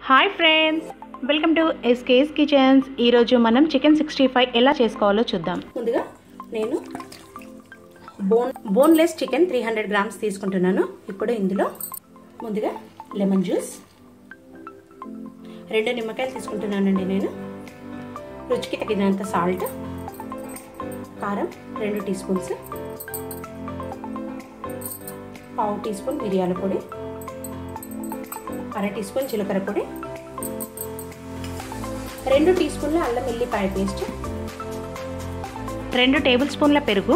hi friends welcome to SKS kitchens ఈరోజు మనం chicken sixty five ఎలా చేసుకోవాలో చూద్దాం ముందుగా నేను bone boneless chicken three hundred grams తీసుకుంటున్నాను ఇప్పుడు ఇందులో ముందుగా లెమన్ జ్యూస్ రెండు నిమ్మకాయలు తీసుకుంటున్నానండి నేను రుచికి తగినంత సాల్ట్ కారం రెండు టీ స్పూన్స్ పావు టీ స్పూన్ మిరియాల పొడి అర టీ స్పూన్ జీలకర్ర పొడి రెండు టీ స్పూన్ల అల్లం వెల్లిపాయ పేస్ట్ రెండు టేబుల్ స్పూన్ల పెరుగు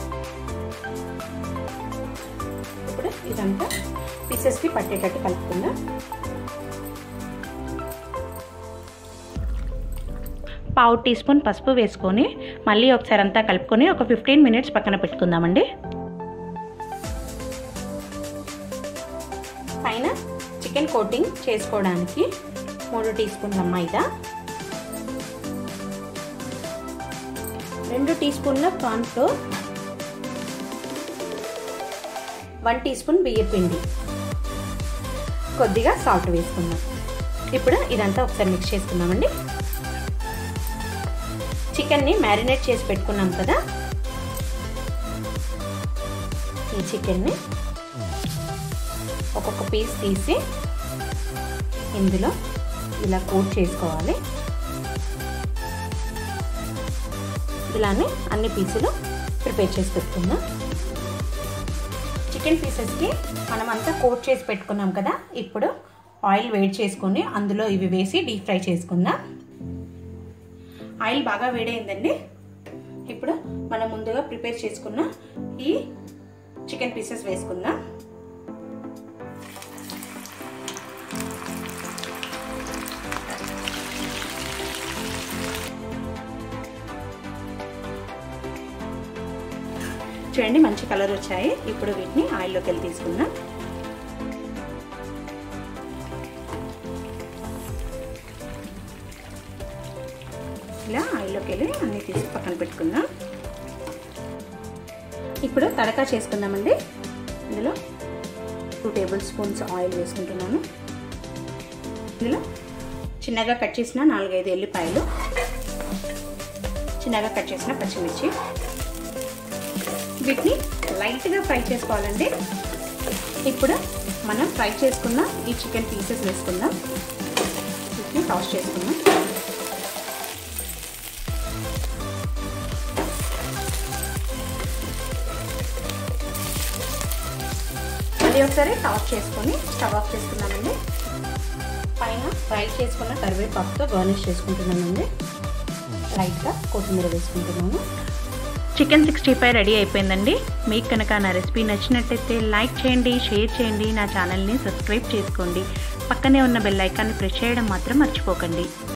ఇప్పుడు ఇదంతా పీసెస్కి పట్టేటట్టు కలుపుకుందాం పావు టీ స్పూన్ పసుపు వేసుకొని మళ్ళీ ఒకసారి అంతా కలుపుకొని ఒక ఫిఫ్టీన్ మినిట్స్ పక్కన పెట్టుకుందామండి పైన చికెన్ కోటింగ్ చేసుకోవడానికి మూడు టీ స్పూన్ల మైదా రెండు టీ స్పూన్ల కార్న్ఫ్లోర్ వన్ టీ స్పూన్ బియ్య పిండి కొద్దిగా సాల్ట్ వేసుకుందాం ఇప్పుడు ఇదంతా ఒకసారి మిక్స్ చేసుకుందామండి చికెన్ని మ్యారినేట్ చేసి పెట్టుకున్నాం కదా ఈ చికెన్ని ఒక్కొక్క పీస్ తీసి ఇందులో ఇలా కోట్ చేసుకోవాలి ఇలానే అన్ని పీసులు ప్రిపేర్ చేసి పెట్టుకుందాం చికెన్ పీసెస్కి మనం అంతా కోట్ చేసి పెట్టుకున్నాం కదా ఇప్పుడు ఆయిల్ వేడి చేసుకొని అందులో ఇవి వేసి డీప్ ఫ్రై చేసుకుందాం ఆయిల్ బాగా వేడైందండి ఇప్పుడు మనం ముందుగా ప్రిపేర్ చేసుకున్న ఈ చికెన్ పీసెస్ వేసుకుందాం చూడండి మంచి కలర్ వచ్చాయి ఇప్పుడు వీటిని ఆయిల్లోకి వెళ్ళి తీసుకుందాం ఇలా ఆయిల్లోకి వెళ్ళి అన్నీ తీసి పక్కన పెట్టుకుందాం ఇప్పుడు తడకా చేసుకుందామండి ఇందులో టూ టేబుల్ స్పూన్స్ ఆయిల్ వేసుకుంటున్నాను ఇందులో చిన్నగా కట్ చేసిన నాలుగైదు ఎల్లిపాయలు చిన్నగా కట్ చేసిన పచ్చిమిర్చి వీటిని లైట్గా ఫ్రై చేసుకోవాలండి ఇప్పుడు మనం ఫ్రై చేసుకున్న ఈ చికెన్ పీసెస్ వేసుకుందాం వీటిని టాస్ చేసుకుందాం మళ్ళీ ఒకసారి టాస్ చేసుకొని స్టవ్ ఆఫ్ చేసుకున్నామండి పైన ఫ్రై చేసుకున్న కరివేపాకుతో గార్నిష్ చేసుకుంటున్నానండి లైట్గా కొత్తిమీర వేసుకుంటున్నాను చికెన్ సిక్స్టీ ఫైవ్ రెడీ అయిపోయిందండి మీకు కనుక నా రెసిపీ నచ్చినట్టయితే లైక్ చేయండి షేర్ చేయండి నా ఛానల్ని సబ్స్క్రైబ్ చేసుకోండి పక్కనే ఉన్న బెల్ ఐకాన్ని ప్రెస్ చేయడం మాత్రం మర్చిపోకండి